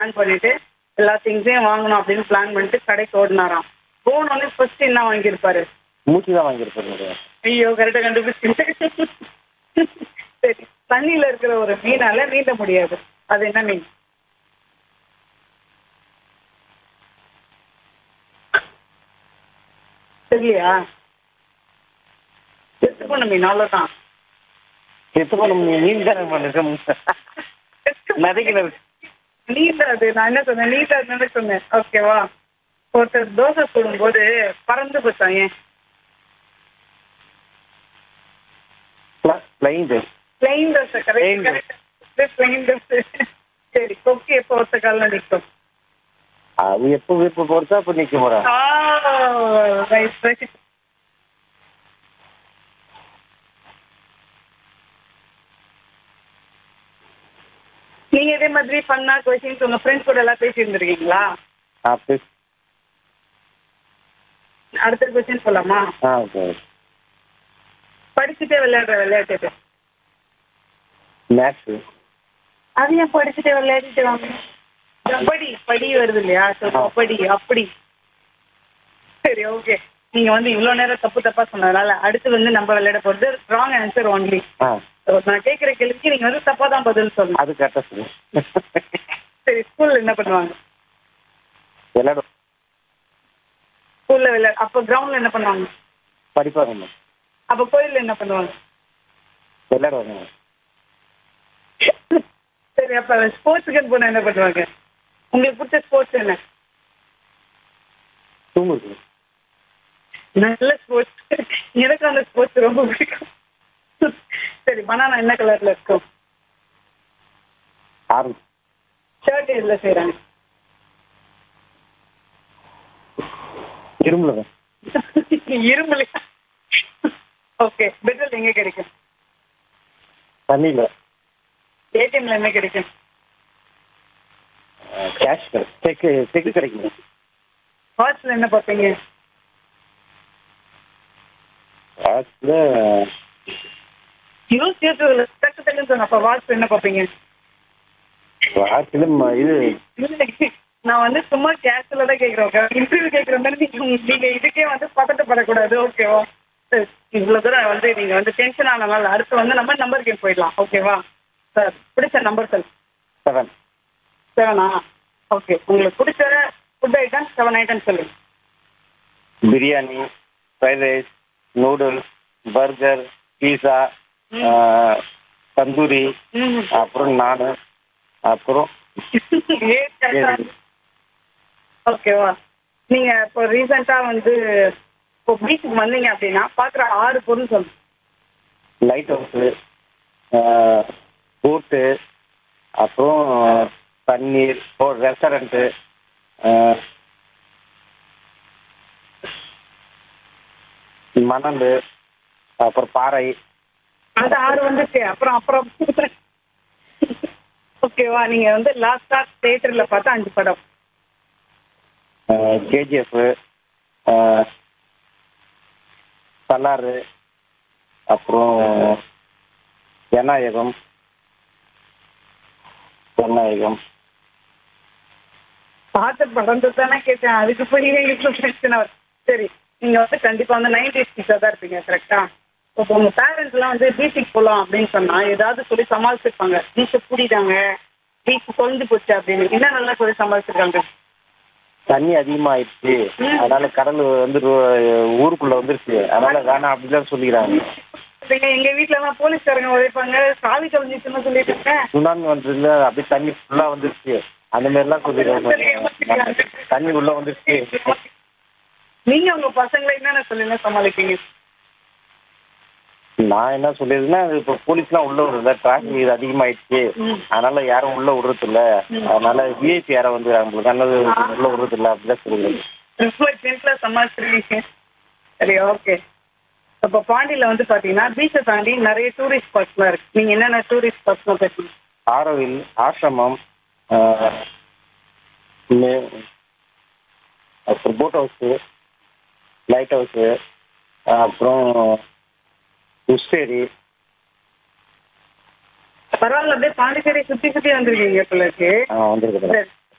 Plan பண்ணிட்டு எல்லா திங்ஸையும் வாங்கணும் அப்படின்னு பிளான் பண்ணிட்டு கடைக்கு ஓடினாராம் போனோடனே ஃபர்ஸ்ட் என்ன வாங்கியிருப்பாரு மூச்சு தான் வாங்கியிருப்பாரு ஐயோ கரெக்டாக கண்டுபிடிச்சிங்க சரி தண்ணியில இருக்கிற ஒரு மீனால நீந்த முடியாது அது என்ன மீன் தெரியலையா செத்து போன மீன் அவ்வளோதான் செத்து போன மீன் மீன் தானே பண்ணிருக்க நதிக்கில இருக்கு நீந்தாது நான் என்ன சொன்னேன் நீந்தாதுன்னு சொன்னேன் ஓகேவா ஒருத்தர் தோசை சுடும்போது பறந்து போச்சான் ஏன் plain plain dosa Plain correct correct plain dosa சரி கொக்கி எப்போ ஒருத்த காலில் நிற்கும் அது எப்போ விருப்பம் பொறுத்தா அப்போ நிக்க போறேன் ஆ ரைட் ரைட் நீங்க இதே மாதிரி ஃபன்னா கொஸ்டின்ஸ் உங்க ஃப்ரெண்ட்ஸ் கூட எல்லாம் பேசி இருந்திருக்கீங்களா ஆ please. அடுத்த கொஸ்டின் சொல்லலாமா ஆ ஓகே படிச்சுட்டே விளையாடுற விளையாட்டு இது. மேக்ஸு அது ஏன் படிச்சுட்டே விளையாடிட்டு வாங்க கபடி படி வருது இல்லையா So, கபடி அப்படி சரி ஓகே நீங்க வந்து இவ்வளவு நேரம் தப்பு தப்பா சொன்னதுனால அடுத்து வந்து நம்ம விளையாட போறது ராங் ஆன்சர் ஒன்லி ஆ நான் கேட்கிற கேள்விக்கு நீங்க வந்து தப்பா தான் பதில் சொல்லணும் அது கரெக்டாக சொல்லு சரி ஸ்கூல்ல என்ன பண்ணுவாங்க விளையாடும் ஸ்கூல்ல விளையாட அப்ப கிரவுண்ட்ல என்ன பண்ணுவாங்க படிப்பாங்க அப்ப கோயில்ல என்ன பண்ணுவாங்க விளையாடுவாங்க சரி அப்ப ஸ்போர்ட்ஸுக்கு போனா என்ன பண்ணுவாங்க உங்களுக்கு பிடிச்ச ஸ்போர்ட்ஸ் என்ன தூங்குது நல்ல ஸ்போர்ட்ஸ் எனக்கு அந்த ஸ்போர்ட்ஸ் ரொம்ப பிடிக்கும் சரி பனானா என்ன கலர்ல இருக்கும் ஆரஞ்சு ஷர்ட் எதுல செய்றாங்க இரும்புல தான் இரும்புலையா ஓகே பெட்ரோல் எங்க கிடைக்கும் தண்ணியில் ஏடிஎம்ல என்ன கிடைக்கும் கேஷ் செக்கு செக்கு கிடைக்கும் வாட்ச்ல என்ன பார்ப்பீங்க வாட்சில் யூஸ் யூஸ் டக்கு டக்குன்னு சொன்ன அப்ப வாட்ச் என்ன பார்ப்பீங்க வாட்சில் இது இல்ல, நான் வந்து சும்மா கேஷுவலா தான் கேக்குறேன் இன்டர்வியூ கேக்குற மாதிரி நீங்க நீங்க இதுக்கே வந்து பதட்டப்படக்கூடாது ஓகேவா சரி, இவ்வளவு தூரம் வந்து நீங்க வந்து டென்ஷன் ஆனனால அடுத்து வந்து நம்ம நம்பர் கேம் போயிடலாம் ஓகேவா சார் பிடிச்ச நம்பர் சொல் செவன் செவனா ஓகே உங்களுக்கு பிடிச்ச ஃபுட் ஐட்டம் செவன் ஐட்டம் சொல்லுங்க biryani fried rice noodles burger pizza tandoori ம். அப்புறம் நான் அப்புறம் ஏ, correct ஆ. ஓகேவா நீங்க இப்போ ரீசெண்டா வந்து இப்போ பீச்சுக்கு வந்தீங்க அப்படின்னா பாக்குற ஆறு பொருள் சொல்லுங்க லைட் ஹவுஸு போட்டு அப்புறம் தண்ணீர் ஒரு ரெஸ்டாரண்ட்டு மணல் அப்புறம் பாறை அந்த ஆறு வந்துச்சு அப்புறம் அப்புறம் ஓகேவா நீங்க வந்து லாஸ்டா தியேட்டர்ல பார்த்த அஞ்சு படம் கேஜிஎஃப் சலாறு அப்புறம் ஜனநாயகம் ஜனநாயகம் பார்த்த படம் தானே கேட்டேன் அதுக்கு போய் எங்களுக்கு பிரச்சனை வரும். சரி நீங்க வந்து கண்டிப்பா வந்து நைன்டி கிட்ஸா தான் இருப்பீங்க கரெக்டா இப்போ உங்க பேரண்ட்ஸ் எல்லாம் வந்து பீச்சுக்கு போலாம் அப்படின்னு சொன்னா ஏதாவது சொல்லி சமாளிச்சிருப்பாங்க பீச்சை கூட்டிட்டாங்க பீச் தொலைஞ்சு போச்சு அப்படின்னு என்ன நல்லா சொல்லி சமாளிச்சிருக்காங்க தண்ணி அதிகமாயிடுச்சு அதனால கடல் வந்து ரோ- ஊருக்குள்ள வந்துருச்சு அதனால வேணாம் அப்படிதான் சொல்லிக்கிறாங்க நீங்க எங்க வீட்ல எல்லாம் போலீஸ்காரங்க உழைப்பாங்க சாவி தொலைஞ்சிச்சுன்னு சொல்லிட்டு இருக்கேன் சுனாமி வந்ததுல அப்படியே தண்ணி ஃபுல்லா வந்துருச்சு அந்த மாதிரிலாம் சொல்லிடுறாங்க தண்ணி உள்ள வந்துருச்சு நீங்க உங்க பசங்களை என்னென்ன சொல்லி சமாளிப்பீங்க நான் என்ன சொல்லியிருந்தேன்னா இப்போ போலீஸ்லாம் உள்ள விடுறதில்ல டிராஃபிக் இது அதிகமாயிடுச்சு ம். அதனால யாரும் உள்ள விடுறது இல்ல அதனால விஐபி யாரும் வந்து நம்மளுக்கு நல்லது உள்ள விடுறது இல்ல அப்படிதான் சொல்லுங்க ரொம்ப ஜென்ட்ல சமாளிச்சிருக்கீங்க சரி ஓகே இப்போ பாண்டியில வந்து பாத்தீங்கன்னா பீச்சை தாண்டி நிறைய டூரிஸ்ட் ஸ்பாட்ஸ்லாம் இருக்கு நீங்க என்னென்ன டூரிஸ்ட் ஸ்பாட்ஸ்லாம் பேசுங்க ஆரோவில் ஆசிரமம் ஆஹ், மே- அப்புறம் போட் ஹவுஸு லைட் ஹவுஸு அப்புறம் உஸ்டேரி பரவாயில்ல அப்படியே பாண்டிச்சேரி சுத்தி சுத்தி வந்திருக்கீங்க பிள்ளைக்கு வந்துருக்குது சரி